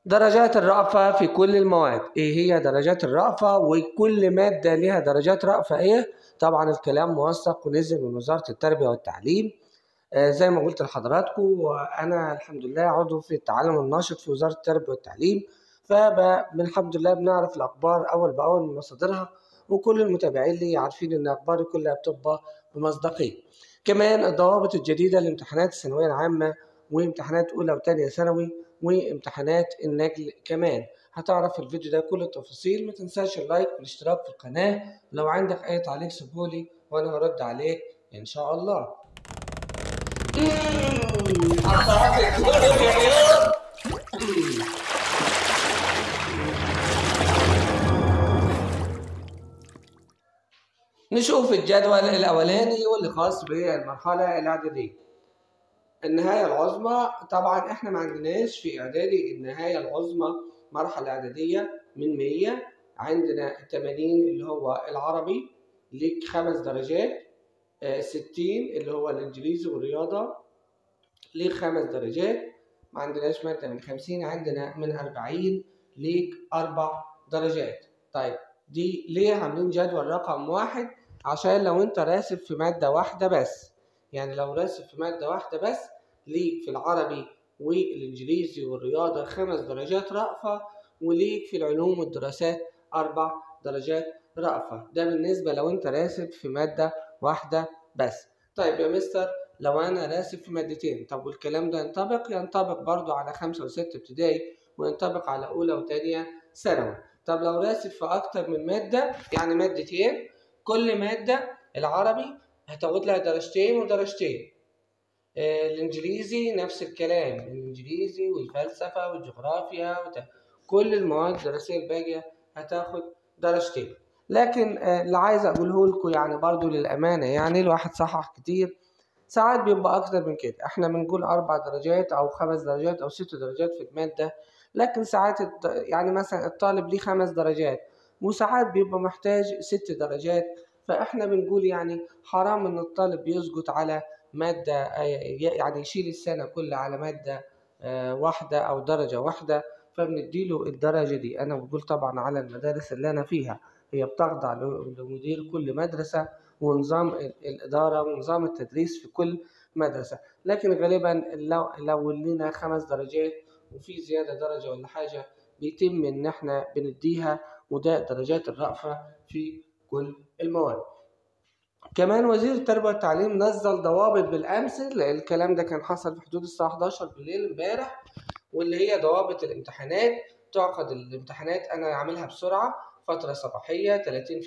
درجات الرأفة في كل المواد ايه هي درجات الرأفة وكل مادة لها درجات رأفة ايه طبعا الكلام موثق ونزل من وزارة التربية والتعليم آه زي ما قلت لحضراتكم انا الحمد لله عضو في التعلم الناشط في وزارة التربية والتعليم فالحمد لله بنعرف الاخبار اول باول من مصادرها وكل المتابعين لي عارفين ان اخباري كلها بتبقى بمصداقية كمان الضوابط الجديدة لامتحانات الثانوية العامة وامتحانات أولى وتانية ثانوي وامتحانات النجل كمان هتعرف في الفيديو ده كل التفاصيل ما تنساش اللايك والاشتراك في القناة لو عندك أي تعليق سيبهولي وأنا هرد عليك إن شاء الله نشوف الجدول الأولاني واللي خاص بالمرحلة الإعدادية النهاية العظمى طبعا احنا ما عندناش في إعدادي النهاية العظمى مرحلة إعدادية من 100 عندنا 80 اللي هو العربي ليك خمس درجات آه 60 اللي هو الإنجليزي والرياضة ليك خمس درجات ما عندناش مادة من 50 عندنا من 40 ليك أربع درجات طيب دي ليه عاملين جدول رقم واحد عشان لو انت راسب في مادة واحدة بس يعني لو راسب في مادة واحدة بس ليك في العربي والإنجليزي والرياضة خمس درجات رأفة وليك في العلوم والدراسات أربع درجات رأفة ده بالنسبة لو انت راسب في مادة واحدة بس طيب يا مستر لو أنا راسب في مادتين طب والكلام ده ينطبق ينطبق برضو على خمسة وستة ابتدائي وينطبق على أولى وتانية ثانوي طب لو راسب في أكتر من مادة يعني مادتين كل مادة العربي هتاخد لها درجتين ودرجتين آه الإنجليزي نفس الكلام الإنجليزي والفلسفة والجغرافيا وت... كل المواد الدراسية الباقية هتاخد درجتين لكن آه اللي عايز أقوله لكم يعني برضو للأمانة يعني الواحد صحح كتير ساعات بيبقى أكتر من كده احنا بنقول أربع درجات أو خمس درجات أو ست درجات في المادة لكن ساعات يعني مثلا الطالب ليه خمس درجات وساعات بيبقى محتاج ست درجات فاحنا بنقول يعني حرام ان الطالب يسقط على مادة يعني يشيل السنة كلها على مادة واحدة او درجة واحدة فبنديله الدرجة دي انا بقول طبعا على المدارس اللي انا فيها هي بتخضع لمدير كل مدرسة ونظام الإدارة ونظام التدريس في كل مدرسة لكن غالبا لو, لو لنا خمس درجات وفي زيادة درجة ولا حاجة بيتم إن إحنا بنديها وده درجات الرأفة في كل المواد. كمان وزير التربية والتعليم نزل ضوابط بالأمس الكلام ده كان حصل في حدود الساعة 11 بالليل امبارح واللي هي ضوابط الامتحانات تعقد الامتحانات أنا عاملها بسرعة فترة صباحية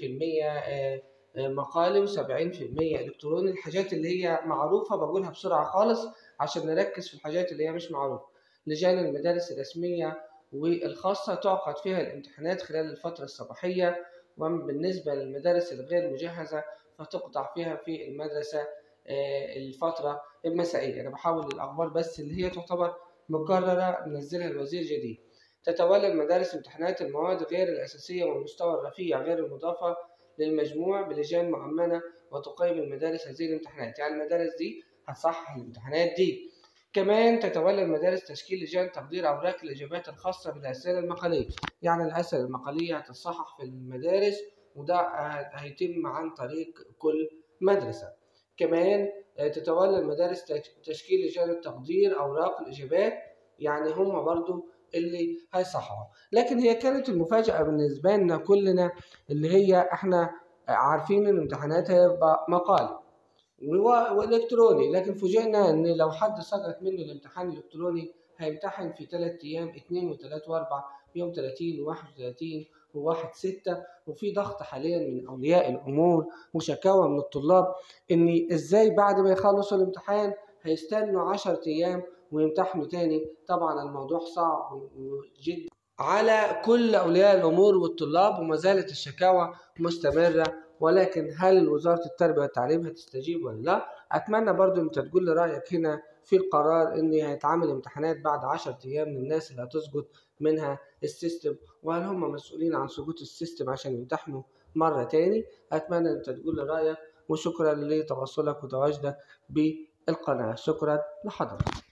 30% مقالي و70% إلكتروني الحاجات اللي هي معروفة بقولها بسرعة خالص عشان نركز في الحاجات اللي هي مش معروفة. لجان المدارس الرسمية والخاصة تعقد فيها الامتحانات خلال الفترة الصباحية وبالنسبة للمدارس الغير مجهزة فتقطع فيها في المدرسة الفترة المسائية أنا بحاول الأخبار بس اللي هي تعتبر مكررة منزلها الوزير جديد تتولى المدارس امتحانات المواد غير الأساسية والمستوى الرفيع غير المضافة للمجموع بلجان مؤمنة وتقيم المدارس هذه الامتحانات يعني المدارس دي هتصحح الامتحانات دي كمان تتولى المدارس تشكيل لجان تقدير أوراق الإجابات الخاصة بالأسئلة المقالية يعني الأسئلة المقالية هتتصحح في المدارس وده هيتم عن طريق كل مدرسة كمان تتولى المدارس تشكيل لجان التقدير أوراق الإجابات يعني هم برضو اللي هيصححوا لكن هي كانت المفاجأة بالنسبة لنا كلنا اللي هي احنا عارفين ان الامتحانات هيبقى مقالي والكتروني لكن فوجئنا ان لو حد سقط منه الامتحان الالكتروني هيمتحن في ثلاث ايام اثنين وثلاث واربع يوم 30 وواحد وثلاثين وواحد ستة وفي ضغط حاليا من اولياء الامور وشكاوى من الطلاب ان ازاي بعد ما يخلصوا الامتحان هيستنوا 10 ايام ويمتحنوا تاني طبعا الموضوع صعب جدا على كل اولياء الامور والطلاب وما زالت الشكاوى مستمره ولكن هل وزارة التربية والتعليم هتستجيب ولا لا؟ أتمنى برضو أنت تقول لي رأيك هنا في القرار إن هيتعمل امتحانات بعد 10 أيام للناس اللي هتسقط منها السيستم وهل هم مسؤولين عن سقوط السيستم عشان يمتحنوا مرة تاني؟ أتمنى أنت تقول لي رأيك وشكرا لتواصلك وتواجدك بالقناة شكرا لحضرتك